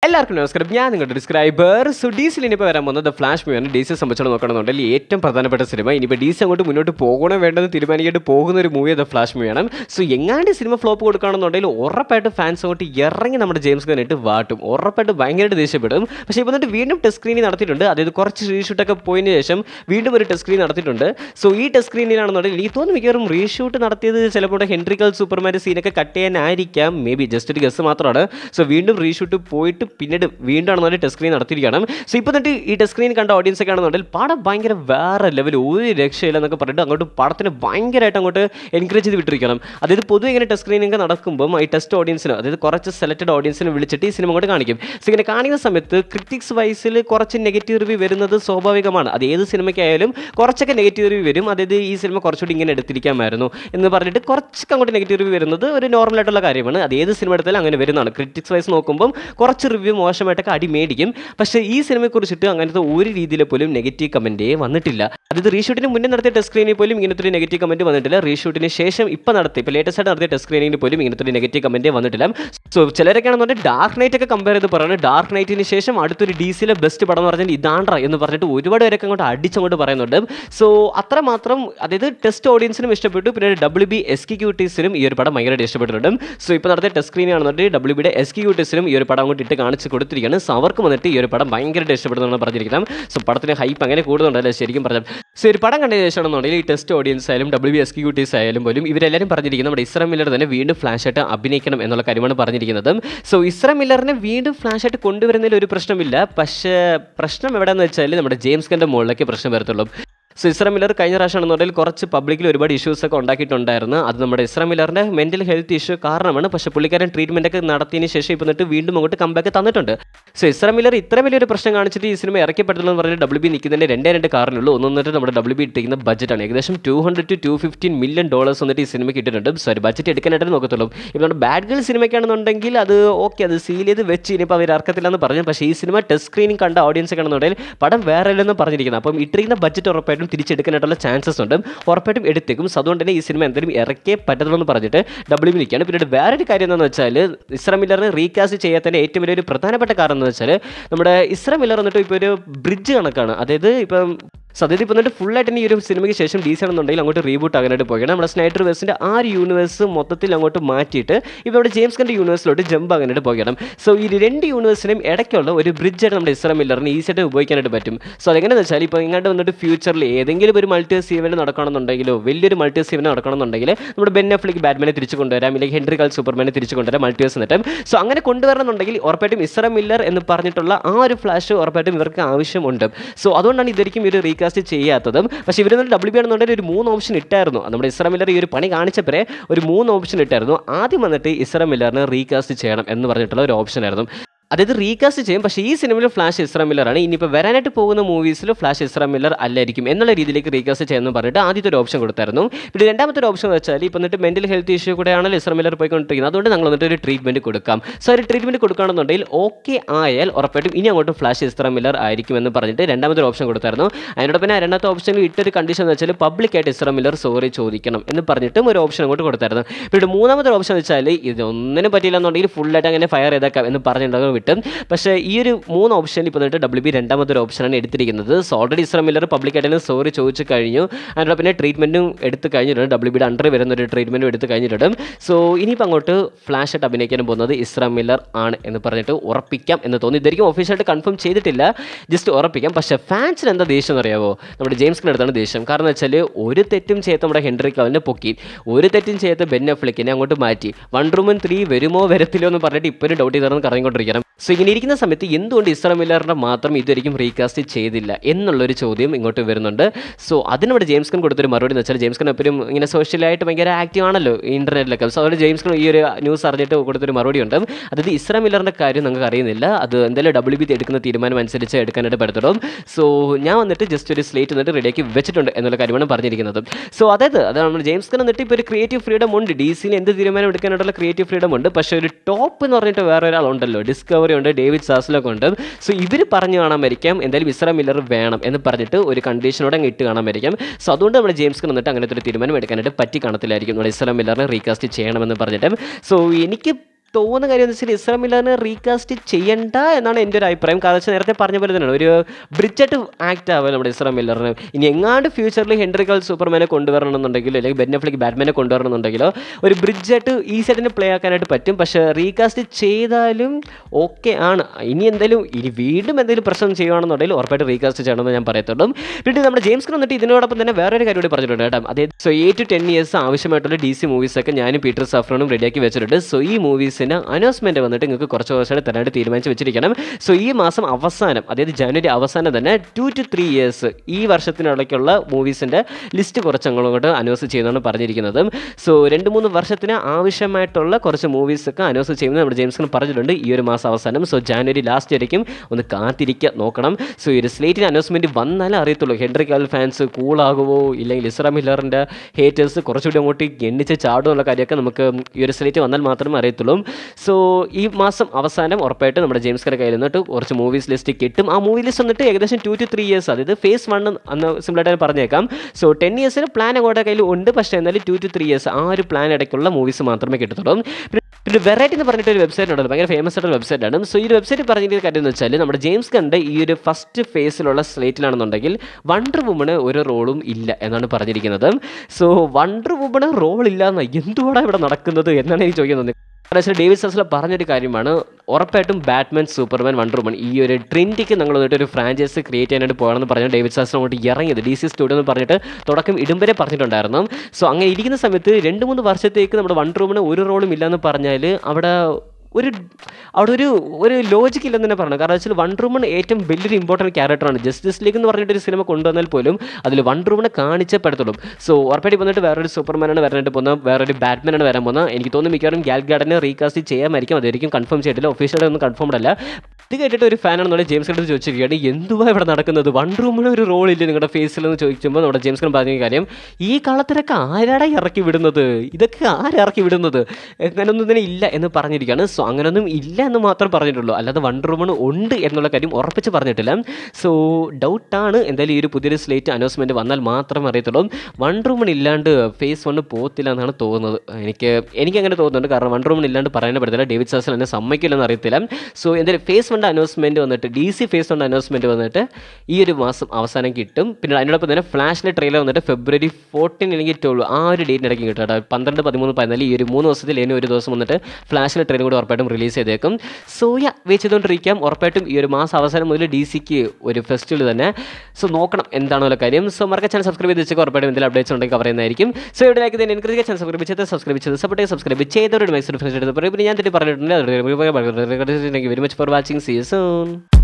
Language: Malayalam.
എല്ലാവർക്കും നമസ്കാരം ഞാൻ നിങ്ങളുടെ ഡിസ്ക്രൈബർ സോ ഡീസിൽ ഇനിയിപ്പോൾ വരാൻ പോകുന്നത് ഫ്ലാഷ് മൂവിയാണ് ഡീസൽ സംബന്ധിച്ചോളം നോക്കണമെന്നുണ്ടെങ്കിൽ ഏറ്റവും പ്രധാനപ്പെട്ട സിനിമ ഇനിയിപ്പോൾ ഡീസ് അങ്ങോട്ട് മുന്നോട്ട് പോകണോ വേണ്ടെന്ന് തീരുമാനിക്കായിട്ട് പോകുന്ന ഒരു മൂവി അത് ഫ്ലാഷ് മൂവിയാണ് സോ എങ്ങാണ്ട് സിനിമ ഫ്ലോപ്പ് കൊടുക്കുകയാണെന്നുണ്ടെങ്കിൽ ഉറപ്പായിട്ട് ഫാൻസ് അങ്ങോട്ട് ഇറങ്ങി നമ്മുടെ ജെയിംസ് ഗാനായിട്ട് വാട്ടും ഉറപ്പായിട്ട് ഭയങ്കരമായിട്ട് ദേഷ്യപ്പെടും പക്ഷേ ഇപ്പോൾ എന്നിട്ട് വീണ്ടും ടെസ്റ്റ് സ്ക്രീനിങ് നടത്തിയിട്ടുണ്ട് അതായത് കുറച്ച് റീഷൂട്ടൊക്കെ പോയതിന് ശേഷം വീണ്ടും ഒരു ടെസ്റ്റ് സ്ക്രീൻ നടത്തിയിട്ടുണ്ട് സോ ഈ ടെസ്റ്റ് സ്ക്രീനിലാണെന്നുണ്ടെങ്കിൽ എനിക്ക് തോന്നുന്നു മിക്കവാറും റീഷൂട്ട് നടത്തിയത് ചിലപ്പോൾ ഹെൻട്രിക്കൽ സൂപ്പർമാൻ്റെ സീനൊക്കെ കട്ട് ചെയ്യാനായിരിക്കാം മേ ബി ജസ്റ്റ് ഒരു ഗസ് മാത്രമാണ് സോ വീണ്ടും റീഷൂട്ട് പോയിട്ട് പിന്നീട് വീണ്ടും ആണെന്നുണ്ടെങ്കിൽ ടെസ്റ്റ് സ്ക്രീൻ നടത്തിയിരിക്കണം സോ ഇപ്പോൾ എന്നിട്ട് ഈ ടെസ്റ്റ് സ്ക്രീൻ കണ്ട ഓഡിയൻസ് ഒക്കെ ആണെന്നുണ്ടെങ്കിൽ പടം ഭയങ്കര വേറെ ലെവൽ ഒരു രക്ഷയില്ല എന്നൊക്കെ പറഞ്ഞിട്ട് അങ്ങോട്ട് പടത്തിന് ഭയങ്കരമായിട്ട് അങ്ങോട്ട് എൻകറേജ് ചെയ്ത് വിട്ടിരിക്കണം അതായത് പൊതുവെ ഇങ്ങനെ ടെസ്റ്റ് സ്ക്രീനിങ് നടക്കുമ്പോൾ ഈ ടെസ്റ്റ് ഓഡിയൻസിന് അതായത് കുറച്ച് സെലക്റ്റഡ് ഓഡിയൻസിനെ വിളിച്ചിട്ട് ഈ സിനിമ കൂടെ കാണിക്കും സോ ഇങ്ങനെ കാണിക്കുന്ന സമയത്ത് ക്രിറ്റിക്സ് വൈസിൽ കുറച്ച് നെഗറ്റീവ് റിവ്യൂ വരുന്നത് സ്വാഭാവികമാണ് അത് ഏത് സിനിമയ്ക്കായാലും കുറച്ചൊക്കെ നെഗറ്റീവ് റിവ്യൂ വരും അതായത് ഈ സിനിമ കുറച്ചുകൂടി ഇങ്ങനെ എടുത്തിരിക്കാമായിരുന്നു എന്ന് പറഞ്ഞിട്ട് കുറച്ചൊക്കെ അങ്ങോട്ട് നെഗറ്റീവ് റിവ്യൂ വരുന്നത് ഒരു നോർമൽ ആയിട്ടുള്ള കാര്യമാണ് അത് ഏത് സിനിമ എടുത്താലും അങ്ങനെ വരുന്നതാണ് ക്രിറ്റിക്സ് വൈസ് നോക്കുമ്പോൾ കുറച്ച് റിവ്യൂ മോശമായിട്ടൊക്കെ അടി മേടിക്കും പക്ഷേ ഈ സിനിമയെക്കുറിച്ചിട്ട് അങ്ങനത്തെ ഒരു രീതിയിൽ പോലും നെഗറ്റീവ് കമൻറ്റേ വന്നിട്ടില്ല അതായത് റീഷൂട്ടിന് മുന്നേ നടത്തിയ ടെസ്റ്റ് സ്ക്രീനിൽ പോലും ഇങ്ങനത്തെ ഒരു നെഗറ്റീവ് കമൻറ്റ് വന്നിട്ടില്ല റീഷൂട്ടിന് ശേഷം ഇപ്പോൾ നടത്തി ഇപ്പോൾ ലേറ്റസ്റ്റ് ആയിട്ട് നടത്തിയ ടെസ്റ്റ് സ്ക്രീനിൽ പോലും ഇങ്ങനത്തെ ഒരു നെഗറ്റീവ് കമൻറ്റേ വന്നിട്ടില്ല സോ ചിലരൊക്കെ ആണെന്നുണ്ടെങ്കിൽ ഡാർക്ക് നൈറ്റ് ഒക്കെ കമ്പയർ ചെയ്ത് പറയുന്നത് ഡാർക്ക് നൈറ്റിന് ശേഷം അടുത്തൊരു ഡി സിയിലെ ബെസ്റ്റ് പടം എന്ന് പറഞ്ഞാൽ ഇതാണ്ട്ര എന്ന് പറഞ്ഞിട്ട് ഒരുപാട് പേരൊക്കെ അങ്ങോട്ട് അടിച്ചങ്ങോട്ട് പറയുന്നുണ്ട് സോ അത്രമാത്രം അതായത് ടെസ്റ്റ് ഓഡിയൻസിനും ഇഷ്ടപ്പെട്ടു പിന്നെ ഡബ്ല്യു ബി എക്സിക്യൂട്ടീവ്സിനും ഈ ഒരു പടം ഭയങ്കരമായിട്ട് ഇഷ്ടപ്പെട്ടിട്ടുണ്ട് സോ ഇപ്പോൾ നടത്തിയ ടെസ്റ്റ് സ്ക്രീൻ ആണെന്നുണ്ടെങ്കിൽ ഡബ്ല്യു ബിയുടെ എക്സിക്യൂട്ടീവ്സിനും ഈ ഒരു പടം അങ്ങോട്ട് ഇട്ട് കാണിച്ച് കൊടുത്തിരിക്കുകയാണ് സോ അവർക്ക് വന്നിട്ട് ഈ ഒരു പടം ഭയങ്കരമായിട്ട് ഇഷ്ടപ്പെടുന്നതാണ് പറഞ്ഞിരിക്കുന്നത് സോ പടത്തിന് ഹൈപ്പ് അങ്ങനെ കൂടുന്നുണ്ടല്ലോ ശരിക്കും പറഞ്ഞാൽ സോ ഒരു പടം കണ്ടതിന് ശേഷമാണെന്നുണ്ടെങ്കിൽ ഈ ടെസ്റ്റ് ഓഡിയൻസ് ആയാലും ഡബ്ല്യു ബി എക്സിക്യൂട്ടീവ്സ് ആയാലും പോലും ഇവരെല്ലാവരും പറഞ്ഞിരിക്കുന്നത് നമ്മുടെ ഇസ്ര മില്ലർ തന്നെ വീണ്ടും ഫ്ലാഷ് ആയിട്ട് അഭിനയിക്കണം എന്നുള്ള കാര്യമാണ് പറഞ്ഞിരിക്കുന്നത് സോ ഇസ്ര മില്ലറിനെ വീണ്ടും ഫ്ലാഷ് ആയിട്ട് കൊണ്ടുവരുന്നതിൽ ഒരു പ്രശ്നമില്ല പക്ഷേ പ്രശ്നം എവിടെയെന്ന് വെച്ചാൽ നമ്മുടെ ജെയിംസ് ഗൻ്റെ മുകളിലേക്ക് പ്രശ്നം വരത്തുള്ളൂ സോ ഇസ്ര മില്ലർ കഴിഞ്ഞ പ്രാവശ്യമാണെന്നുണ്ടെങ്കിൽ കുറച്ച് പബ്ലിക്കിൽ ഒരുപാട് ഇഷ്യൂസ് ഒക്കെ ഉണ്ടാക്കിയിട്ടുണ്ടായിരുന്നു അത് നമ്മുടെ ഇസ്ര മില്ലറിൻ്റെ മെൻറ്റൽ ഹെൽത്ത് ഇഷ്യൂ കാരണമാണ് പക്ഷേ പുള്ളിക്കാരൻ ട്രീറ്റ്മെൻ്റ് ഒക്കെ നടത്തിയതിന് ശേഷം ഇപ്പോൾ എന്നിട്ട് വീണ്ടും അങ്ങോട്ട് കമ്പാക്ക് തന്നിട്ടുണ്ട് സോ ഇസ്ര മില്ലർ ഇത്ര വലിയൊരു പ്രശ്നം കാണിച്ചിട്ട് ഈ സിനിമ ഇറക്കപ്പെട്ടുള്ളൂ എന്ന് പറഞ്ഞിട്ട് ഡബ്ല്യു ബി നിൽക്കുന്നതിൻ്റെ രണ്ടേ രണ്ട് കാരണമുള്ളൂ ഒന്ന് വന്നിട്ട് നമ്മുടെ ഡബ്ല്യു ബി ഇട്ടിരിക്കുന്ന ബഡ്ജറ്റാണ് ഏകദേശം two hundred to two fifteen million dollars വന്നിട്ട് ഈ സിനിമയ്ക്ക് ഇട്ടിട്ടുണ്ട് സോറി ബഡ്ജറ്റ് എടുക്കാനായിട്ട് നോക്കത്തുള്ളൂ ഇപ്പോൾ നമ്മുടെ ബാഡ് ഗേൾ സിനിമയ്ക്കാണെന്നുണ്ടെങ്കിൽ അത് ഓക്കെ അത് സീൽ ചെയ്ത് വെച്ച് ഇനിയിപ്പോൾ അവർ ഇറക്കത്തില്ല എന്ന് പറഞ്ഞു പക്ഷേ ഈ സിനിമ ടെസ്റ്റ് സ്ക്രീനിങ് കണ്ട ഓഡിയൻസ് ഒക്കെ ആണെന്നുണ്ടെങ്കിൽ പടം വേറെ ഇല്ലെന്ന് പറഞ്ഞിരിക്കുന്നത് അപ്പം ഇട്ടിരിക്കുന്ന ബഡ്ജറ്റ് ഉറപ്പായിട്ടും തിരിച്ചെടുക്കാനായിട്ടുള്ള ചാൻസസ് ഉണ്ട് ഉറപ്പായിട്ടും എടുത്തേക്കും സോ അതുകൊണ്ട് തന്നെ ഈ സിനിമ എന്തായാലും ഇറക്കേ പറ്റത്തുള്ളൂ എന്ന് പറഞ്ഞിട്ട് ഡബ്ല്യു നിൽക്കുകയാണ് പിന്നീട് വേറൊരു കാര്യം എന്താണെന്ന് വെച്ചാൽ ഇസ്ര മില്ലറിനെ റീകാസ്റ്റ് ചെയ്യാത്തതിൻ്റെ ഏറ്റവും വലിയൊരു പ്രധാനപ്പെട്ട കാരണം എന്ന് വെച്ചാൽ നമ്മുടെ ഇസ്ര മില്ലർ എന്നിട്ട് ഇപ്പോൾ ഒരു ബ്രിഡ്ജ് കണക്കാണ് അതായത് ഇപ്പം സത്യത്തിൽ ഇപ്പോൾ എന്നിട്ട് ഫുള്ളായിട്ട് തന്നെ ഈ ഒരു സിനിമയ്ക്ക് ശേഷം ഡീസൺ ആണെന്നുണ്ടെങ്കിൽ അങ്ങോട്ട് റീബൂട്ട് ആകാനായിട്ട് പോവുകയാണ് നമ്മുടെ സ്നൈഡർ വേഴ്സിൻ്റെ ആ ഒരു യൂണിവേഴ്സ് മൊത്തത്തിൽ അങ്ങോട്ട് മാറ്റിയിട്ട് ഇപ്പോൾ നമ്മുടെ ജെയിംസ് കൻ്റെ യൂണിവേഴ്സിലോട്ട് ജമ്പ് ആകാനായിട്ട് പോവുകയാണ് സോ ഈ രണ്ട് യൂണിവേഴ്സിനും ഇടയ്ക്കുള്ള ഒരു ബ്രിഡ്ജായിട്ട് നമ്മുടെ ഇസ്ര മില്ലറിന് ഈസിയായിട്ട് ഉപയോഗിക്കാനായിട്ട് പറ്റും സോ അതെങ്ങനെയാണെന്ന് വെച്ചാൽ ഇപ്പോൾ ഇങ്ങോട്ട് വന്നിട്ട് ഫ്യൂച്ചറിൽ ഏതെങ്കിലും ഒരു മൾട്ടിവേഴ്സ് ഈവൻറ്റ് നടക്കണമെന്നുണ്ടെങ്കിലോ വലിയൊരു മൾട്ടിവേഴ്സ് ഈവൻറ്റ് നടക്കണമെന്നുണ്ടെങ്കിൽ നമ്മുടെ ബെൻ അഫ്ലിക്ക് ബാറ്റ്മാനെ തിരിച്ചു കൊണ്ടുവരാം അല്ലെങ്കിൽ ഹെൻറി കാൽ സൂപ്പർമാനെ തിരിച്ചു കൊണ്ടുവരാം മൾട്ടിവേഴ്സ് എന്നിട്ട് സോ അങ്ങനെ കൊണ്ടുവരണമെന്നുണ്ടെങ്കിൽ ഉറപ്പായിട്ടും ഇസ്ര മില്ലർ എന്ന് പറഞ്ഞിട്ടുള്ള ആ ഒരു ഫ്ലാഷ് ഉറപ്പായിട്ടും ഇവർക്ക് ആവശ്യമുണ്ട് സോ അതുകൊണ്ടാണ് ഇതായിരിക്കും ഇവർ റീകാസ്റ്റ് ചെയ്യാത്തതും പക്ഷേ ഇവർ ഡബ്ല്യു ബി ആണെന്നുണ്ടെങ്കിൽ ഒരു മൂന്ന് ഓപ്ഷൻ ഇട്ടായിരുന്നു നമ്മുടെ ഇസ്ര മില്ലർ ഈ ഒരു പണി കാണിച്ചപ്പോഴേ ഒരു മൂന്ന് ഓപ്ഷൻ ഇട്ടായിരുന്നു ആദ്യം വന്നിട്ട് ഇസ്ര മില്ലറിനെ റീകാസ്റ്റ് ചെയ്യണം എന്ന് പറഞ്ഞിട്ടുള്ള ഒരു ഓപ്ഷൻ ആയിരുന്നു അതായത് റീകാസ്റ്റ് ചെയ്യും പക്ഷേ ഈ സിനിമയിൽ ഫ്ലാഷ് ഇസ്ര മില്ലറാണ് ഇനിയിപ്പോൾ വരാനായിട്ട് പോകുന്ന മൂവീസിൽ ഫ്ലാഷ് ഇസ്ര മില്ലർ അല്ലായിരിക്കും എന്നുള്ള രീതിയിലേക്ക് റീകാസ്റ്റ് ചെയ്യുമെന്ന് പറഞ്ഞിട്ട് ആദ്യത്തെ ഒരു ഓപ്ഷൻ കൊടുത്തായിരുന്നു പിന്നെ രണ്ടാമത്തെ ഒരു ഓപ്ഷൻ വെച്ചാൽ ഇപ്പോൾ എന്നിട്ട് മെൻറ്റൽ ഹെൽത്ത് ഇഷ്യൂ കൂടെയാണല്ലോ ഇസ്ര മില്ലർ പോയിക്കൊണ്ടിരിക്കുന്നത് അതുകൊണ്ട് ഞങ്ങൾ വന്നിട്ട് ഒരു ട്രീറ്റ്മെൻറ്റ് കൊടുക്കാം സോ ഒരു ട്രീറ്റ്മെൻറ്റ് കൊടുക്കുകയാണെന്നുണ്ടെങ്കിൽ ഓക്കെ ആയാൽ ഉറപ്പായിട്ടും ഇനി അങ്ങോട്ട് ഫ്ലാഷ് ഇസ്ര മില്ലർ ആയിരിക്കും എന്ന് പറഞ്ഞിട്ട് രണ്ടാമത്തെ ഒരു ഓപ്ഷൻ കൊടുത്തായിരുന്നു അതിനോട് പിന്നെ രണ്ടാമത്തെ ഓപ്ഷനിൽ ഇട്ടൊരു കണ്ടീഷൻ എന്ന് വെച്ചാൽ പബ്ലിക്കായിട്ട് ഇസ്ര മില്ലർ സോറി ചോദിക്കണം എന്ന് പറഞ്ഞിട്ടും ഒരു ഓപ്ഷൻ അങ്ങോട്ട് കൊടുത്തായിരുന്നു പിന്നെ മൂന്നാമത്തെ ഒരു ഓപ്ഷൻ വെച്ചാൽ ഇതൊന്നിനും പറ്റിയില്ല എന്നുണ്ടെങ്കിൽ ഫുള്ളായിട്ട് അങ്ങനെ ഫയർ ചെയ്തേക്കാം എന്ന് പറഞ്ഞിട്ടുണ്ടെങ്കിൽ വിട്ടും പക്ഷേ ഈ ഒരു മൂന്ന് ഓപ്ഷനിൽ ഇപ്പോൾ എന്നിട്ട് ഡബ്ല്യു ബി രണ്ടാമത്തെ ഒരു ഓപ്ഷനാണ് എടുത്തിരിക്കുന്നത് സോ ഓൾറെഡി ഇസ്ര മില്ലർ പബ്ലിക്കായിട്ട് സോറി ചോദിച്ചു കഴിഞ്ഞു അതിനോട് പിന്നെ ട്രീറ്റ്മെൻറ്റും എടുത്ത് കഴിഞ്ഞിട്ടുണ്ട് ഡബ്ല്യു ബിയുടെ അണ്ടർ വരുന്ന ഒരു ട്രീറ്റ്മെൻറ്റും എടുത്ത് കഴിഞ്ഞിട്ടുണ്ട് സോ ഇനിയിപ്പോൾ അങ്ങോട്ട് ഫ്ലാഷ് ആയിട്ട് അഭിനയിക്കാൻ പോകുന്നത് ഇസ്ര മില്ലർ ആണ് എന്ന് പറഞ്ഞിട്ട് ഉറപ്പിക്കാം എന്ന് തോന്നി ഇതായിരിക്കും ഒഫീഷ്യലായിട്ട് കൺഫേം ചെയ്തിട്ടില്ല ജസ്റ്റ് ഉറപ്പിക്കാം പക്ഷേ ഫാൻസിന് എന്താ ദേഷ്യം എന്ന് അറിയാവോ നമ്മുടെ ജെയിംസ് കിന് അടുത്താണ് ദേഷ്യം കാരണം വെച്ചാൽ ഒരു തെറ്റും ചെയ്യാത്ത നമ്മുടെ ഹെൻറി കവലിനെ പൊക്കി ഒരു തെറ്റും ചെയ്യാത്ത ബെൻ അഫ്ലിക്കിനെ അങ്ങോട്ട് മാറ്റി വണ്ടർ വുമൻ ത്രീ വരുമോ വരത്തില്ലോ എന്ന് പറഞ്ഞിട്ട് ഇപ്പോൾ ഒരു ഡൗട്ട് ചെയ്താണ് കറങ്ങിക്കൊണ്ടിരിക്കണം സോ ഇങ്ങനെ ഇരിക്കുന്ന സമയത്ത് എന്തുകൊണ്ട് ഇസ്ര മില്ലറിൻ്റെ മാത്രം ഇതുവരെയും റീകാസ്റ്റ് ചെയ്തില്ല എന്നുള്ളൊരു ചോദ്യം ഇങ്ങോട്ട് വരുന്നുണ്ട് സോ അതിനവിടെ ജെയിംസ് കൺ കൊടുത്തൊരു മറുപടി എന്ന് വെച്ചാൽ ജെയിംസ് കൺ എപ്പോഴും ഇങ്ങനെ സോഷ്യലായിട്ട് ഭയങ്കര ആക്റ്റീവ് ആണല്ലോ ഇൻ്റർനെറ്റിലൊക്കെ സോ അതുകൊണ്ട് ജെയിംസ് കൺ ഈ ഒരു ന്യൂസ് അറിഞ്ഞിട്ട് കൊടുത്തൊരു മറുപടി ഉണ്ട് അതായത് ഇസ്ര മില്ലറിൻ്റെ കാര്യം നിങ്ങൾക്ക് അറിയുന്നില്ല അത് എന്തായാലും ഡബ്ല്യു ബി എടുക്കുന്ന തീരുമാനം അനുസരിച്ച് എടുക്കാനായിട്ട് പറ്റത്തുള്ളൂ സോ ഞാൻ വന്നിട്ട് ജസ്റ്റ് ഒരു സ്ലേറ്റ് വന്നിട്ട് റെഡിയാക്കി വെച്ചിട്ടുണ്ട് എന്നുള്ള കാര്യമാണ് പറഞ്ഞിരിക്കുന്നത് സോ അതായത് അതാണ് നമ്മൾ ജെയിംസ് കൺ എന്നിട്ട് ഇപ്പോൾ ഒരു ക്രിയേറ്റീവ് ഫ്രീഡം ഉണ്ട് ഡി സിയിൽ എന്ത് തീരുമാനം എടുക്കാനായിട്ടുള്ള ക്രിയേറ്റീവ് ഫ്രീഡം ഉണ്ട് പക്ഷേ ഒരു ടോപ്പ് എന്ന് പറഞ്ഞിട്ട് വേറെ ഒരാളുണ്ടല്ലോ ഡിസ്കവറി ഉണ്ട് ഡേവിഡ് സാസിലൊക്കെ ഉണ്ട് സോ ഇവർ പറഞ്ഞു കാണാമായിരിക്കാം എന്തായാലും ഇസ്ര മില്ലർ വേണം എന്ന് പറഞ്ഞിട്ട് ഒരു കണ്ടീഷനോടെ അങ്ങ് ഇട്ട് കാണാമായിരിക്കാം സോ അതുകൊണ്ട് നമ്മുടെ ജെയിംസ് കൺ എന്നിട്ട് അങ്ങനത്തെ ഒരു തീരുമാനം എടുക്കാനായിട്ട് പറ്റി കാണത്തില്ലായിരിക്കും നമ്മുടെ ഇസ്ര മില്ലറിനെ റീകാസ്റ്റ് ചെയ്യണമെന്ന് പറഞ്ഞിട്ട് സോ എനിക്ക് തോന്നുന്ന കാര്യം എന്ന് വെച്ചാൽ ഇസ്രാ മില്ലറിനെ റീകാസ്റ്റ് ചെയ്യണ്ട എന്നാണ് എൻ്റെ ഒരു അഭിപ്രായം കാരണം വെച്ചാൽ നേരത്തെ പറഞ്ഞ പോലെ തന്നെയാണ് ഒരു ബ്രിഡ്ജറ്റ് ആക്ട് ആവുക നമ്മുടെ ഇസ്രാ മില്ലറിന് ഇനി എങ്ങാണ്ട് ഫ്യൂച്ചറിൽ ഹെൻറിക്കൽ സൂപ്പർമാനെ കൊണ്ടുവരണമെന്നുണ്ടെങ്കിലോ അല്ലെങ്കിൽ ബെന്നഫ്ലിക്ക് ബാറ്റ്മാനെ കൊണ്ടുവരണമെന്നുണ്ടെങ്കിലോ ഒരു ബ്രിഡ്ജായിട്ട് ഈ സെറ്റിന് പ്ലേ ആക്കാനായിട്ട് പറ്റും പക്ഷേ റീകാസ്റ്റ് ചെയ്താലും ഓക്കെ ആണ് ഇനി എന്തായാലും ഇനി വീണ്ടും എന്തെങ്കിലും പ്രശ്നം ചെയ്യുകയാണെന്നുണ്ടെങ്കിൽ ഉറപ്പായിട്ട് റീകാസ്റ്റ് ചെയ്യണമെന്ന് ഞാൻ പറയത്തുള്ളൂ പിന്നെ നമ്മുടെ ജെയിംസ് വന്നിട്ട് ഇതിനോടൊപ്പം തന്നെ വേറൊരു കാര്യം കൂടി പറഞ്ഞിട്ടുണ്ട് കേട്ടോ അതായത് so eight to ten years ആവശ്യമായിട്ടുള്ള ഡി സി മൂവീസൊക്കെ ഞാനും പീറ്റർ സഫ്രോണും റെഡിയാക്കി വെച്ചിട്ടുണ്ട് സോ ഈ മൂവീസിന് അനൗൺസ്മെൻറ്റ് വന്നിട്ട് നിങ്ങൾക്ക് കുറച്ച് കുറച്ചായിട്ട് തരാനായിട്ട് തീരുമാനിച്ച് വെച്ചിരിക്കണം സോ ഈ മാസം അവസാനം അതായത് ജനുവരി അവസാനം തന്നെ ടു ടു ത്രീ ഇയേഴ്സ് ഈ വർഷത്തിനിടയ്ക്കുള്ള മൂവീസിൻ്റെ ലിസ്റ്റ് കുറച്ച് അങ്ങോട്ട് അനൗൺസ് ചെയ്യുന്നതാണ് പറഞ്ഞിരിക്കുന്നത് സോ രണ്ട് മൂന്ന് വർഷത്തിന് ആവശ്യമായിട്ടുള്ള കുറച്ച് മൂവീസൊക്കെ അനൗൺസ് ചെയ്യുന്നത് നമ്മുടെ ജെയിംസ് പറഞ്ഞിട്ടുണ്ട് ഈ ഒരു മാസം അവസാനം സോ ജാനുവരി ലാസ്റ്റ് വരയ്ക്കും ഒന്ന് കാത്തിരിക്കുക നോക്കണം സോ ഈ ഒരു സ്ലേറ്റിന് അനൗൺസ്മെൻറ്റ് വന്നാലേ അറിയത്തുള്ളൂ ഹെൻറി കാൽ ഫാൻസ് കൂളാകുമോ ഇല്ലെങ്കിൽ ഇസ്രാ മില്ലറിൻ്റെ ഹേറ്റേഴ്സ് കുറച്ചുകൂടി അങ്ങോട്ട് എണ്ണിച്ച് ചാടും എന്നുള്ള കാര്യമൊക്കെ നമുക്ക് ഈ ഒരു സ്ലേറ്റ് വന്നാൽ മാത്രമേ അറിയത്തുള്ളൂ സോ ഈ മാസം അവസാനം ഉറപ്പായിട്ട് നമ്മുടെ ജെയിംസ് കയുടെ കയ്യിൽ നിന്നിട്ട് കുറച്ച് മൂവീസ് ലിസ്റ്റ് കിട്ടും ആ മൂവി ലിസ്റ്റ് വന്നിട്ട് ഏകദേശം ടു ടു ത്രീ ഇയേഴ്സ് അതായത് ഫേസ് വൺ അന്ന് സിമ്പിളായിട്ട് പറഞ്ഞേക്കാം സോ ടെൻ ഇയേഴ്സിന് പ്ലാൻ അങ്ങോട്ട് കയ്യിൽ ഉണ്ട് പക്ഷേ എന്നാലും ടു ടു ത്രീ ഇയേഴ്സ് ആ ഒരു പ്ലാൻ ഇടയ്ക്കുള്ള മൂവീസ് മാത്രമേ കിട്ടത്തുള്ളൂ പിന്നെ പിന്നെ വെറൈറ്റി എന്ന് പറഞ്ഞിട്ട് ഒരു വെബ്സൈറ്റ് ഉണ്ടല്ലോ ഭയങ്കര ഫേമസ് ആയിട്ടുള്ള വെബ്സൈറ്റ് ആണ് സോ ഈ ഒരു വെബ്സൈറ്റ് പറഞ്ഞിട്ട് കാര്യം എന്ന് വെച്ചാൽ നമ്മുടെ ജെയിംസ് കണ്ട് ഈ ഒരു ഫസ്റ്റ് ഫേസിലുള്ള സ്ലേറ്റിലാണെന്നുണ്ടെങ്കിൽ വണ്ടർ വുമണ് ഒരു റോളും ഇല്ല എന്നാണ് പറഞ്ഞിരിക്കുന്നത് സോ വണ്ടർ വുമണ് റോൾ ഇല്ല എന്ന് എന്തുവാണ് ഇവിടെ നടക്കുന്നത് എന്നാണ് എനിക്ക് ചോദിക്കുന്നത് കാരണം വെച്ചാൽ ഡേവിഡ് സസ്ല പറഞ്ഞൊരു കാര്യമാണ് ഉറപ്പായിട്ടും ബാറ്റ്മാൻ സൂപ്പർമാൻ വണ്ടർ വുമൺ ഈ ഒരു ട്രെൻഡിക്ക് ഞങ്ങൾ വന്നിട്ട് ഒരു ഫ്രാഞ്ചൈസ് ക്രിയേറ്റ് ചെയ്യാനായിട്ട് പോകണമെന്ന് പറഞ്ഞ് ഡേവിഡ് സസ്ല അങ്ങോട്ട് ഇറങ്ങിയത് ഡി സി സ്റ്റുഡിയോ എന്ന് പറഞ്ഞിട്ട് തുടക്കം ഇടും വരെ പറഞ്ഞിട്ടുണ്ടായിരുന്നു സോ അങ്ങനെ ഇരിക്കുന്ന സമയത്ത് രണ്ട് മൂന്ന് വർഷത്തേക്ക് നമ്മുടെ വണ്ടർ വുമണ് ഒരു റോളും ഇല്ലയെന്ന് പറഞ്ഞാൽ അവിടെ ഒരു അവിടെ ഒരു ഒരു ലോജിക്ക് ഇല്ലെന്ന് തന്നെ പറഞ്ഞു കാരണം വെച്ചാൽ വണ്ടർ വുമൺ ഏറ്റവും വലിയൊരു ഇമ്പോർട്ടൻറ്റ് ക്യാരക്ടറാണ് ജസ്റ്റിസ് ലീഗ് എന്ന് പറഞ്ഞിട്ട് ഒരു സിനിമ കൊണ്ടുവന്നാൽ പോലും അതിൽ വണ്ടർ വുമണെ കാണിച്ചേ പെടത്തുള്ളൂ സോ ഉറപ്പായിട്ട് വന്നിട്ട് വേറൊരു സൂപ്പർമാനാണ് വരാനായിട്ട് പോകുന്നത് വേറൊരു ബാറ്റ്മാനാണ് വരാൻ പോകുന്നത് എനിക്ക് തോന്നുന്നു മിക്കവാറും ഗ്യാൽ ഗാർഡനെ റീകാസ്റ്റ് ചെയ്യാമായിരിക്കും അതായിരിക്കും കൺഫേം ചെയ്തിട്ടില്ല ഒഫീഷ്യലായിട്ട് ഒന്നും കൺഫേംഡ് അല്ല ഇത് കേട്ടിട്ട് ഒരു ഫാനാണെന്നുള്ള ജെയിംസ് കണ്ടത് ചോദിച്ചിരിക്കുകയാണ് എന്തുവാ ഇവിടെ നടക്കുന്നത് വണ്ടർ വുമൺ ഒരു റോൾ ഇല്ല നിങ്ങളുടെ ഫേസിൽ എന്ന് ചോദിക്കുമ്പോൾ നമ്മുടെ ജെയിംസ് കണ്ട് പറഞ്ഞ കാര്യം ഈ കളത്തിലൊക്കെ ആരാടാ ഇറക്കി വിടുന്നത് ഇതൊക്കെ ആരിറക്കി വിടുന്നത് അങ്ങനൊന്നും തന്നെ ഇല്ല എന്ന് പറഞ്ഞിരിക്കുകയാണ് സോ അങ്ങനൊന്നും ഇല്ല എന്ന് മാത്രം പറഞ്ഞിട്ടുള്ളൂ അല്ലാതെ വണ്ടർ വുമൺ ഉണ്ട് എന്നുള്ള കാര്യം ഉറപ്പിച്ച് പറഞ്ഞിട്ടില്ല സോ ഡൗട്ടാണ് എന്തായാലും ഈ ഒരു പുതിയൊരു സ്ലേറ്റ് അനൗൺസ്മെൻറ്റ് വന്നാൽ മാത്രമേ അറിയത്തുള്ളൂ വണ്ടർ വുമൺ ഇല്ലാണ്ട് ഫേസ് വണ്ണ് പോകത്തില്ല എന്നാണ് തോന്നുന്നത് എനിക്ക് എനിക്ക് അങ്ങനെ തോന്നുന്നുണ്ട് കാരണം വണ്ടർ വുമൺ ഇല്ലാണ്ട് പറയാൻ പറ്റത്തില്ല ഡേവിഡ് സാസൽ എന്നെ സമ്മതിക്കില്ലെന്ന് അറിയത്തില്ല സോ എന്തായാലും ഫേസ് വണ്ട് അനൗൺസ്മെൻറ്റ് വന്നിട്ട് D C phase one announcement വന്നിട്ട് ഈ ഒരു മാസം അവസാനം കിട്ടും പിന്നെ അതിനോടൊപ്പം തന്നെ ഫ്ലാഷിലെ ട്രെയിലർ വന്നിട്ട് ഫെബ്രുവരി ഫോർട്ടീൻ അല്ലെങ്കിൽ ട്വൽവ് ആ ഒരു ഡേറ്റിനിടയ്ക്ക് കിട്ടും കേട്ടോ പന്ത്രണ്ട് പതിമൂന്ന് പതിനാല് ഈ ഒരു മൂന്ന് ദിവസത്തിൽ ഇനി ഒരു ദിവസം വന്നിട്ട് ഫ്ലാഷിലെ ട്രെയിലർ കൂടി ഉറപ്പായിട്ടും റിലീസ് ചെയ്തേക്കും സോ യാ വെച്ച് ചെയ്തുകൊണ്ടിരിക്കാം ഉറപ്പായിട്ടും ഈ ഒരു മാസം അവസാനം മുതൽ ഡി സിക്ക് ഒരു ഫെസ്റ്റിവൽ തന്നെ സോ നോക്കണം എന്താണല്ലോ കാര്യം സോ മറക്ക ചാനൽ സബ്സ്ക്രൈബ് ചെയ്ത് വെച്ചാൽ ഉറപ്പായിട്ടും എന്തെങ്കിലും അപ്ഡേറ്റ്സ് ഉണ്ടെങ്കിൽ പറയുന്നതായിരിക്കും സോ ഇവിടെ ലൈക്ക് തന്നെ എൻകറേജ് ചാനൽ സബ്സ്ക്രൈബ് ചെയ്ത് സബ്സ്ക്രൈബ് ചെയ്ത് സപ്പോർട്ട് സബ്സ്ക്രൈബ് ചെയ്തവരുടെ മാക്സിമം ഫ്രണ്ട്സ് എടുത്ത് പറയും പിന്നെ ഞാൻ തന്നെ പറഞ്ഞിട്ടുണ്ട് very much for watching see soon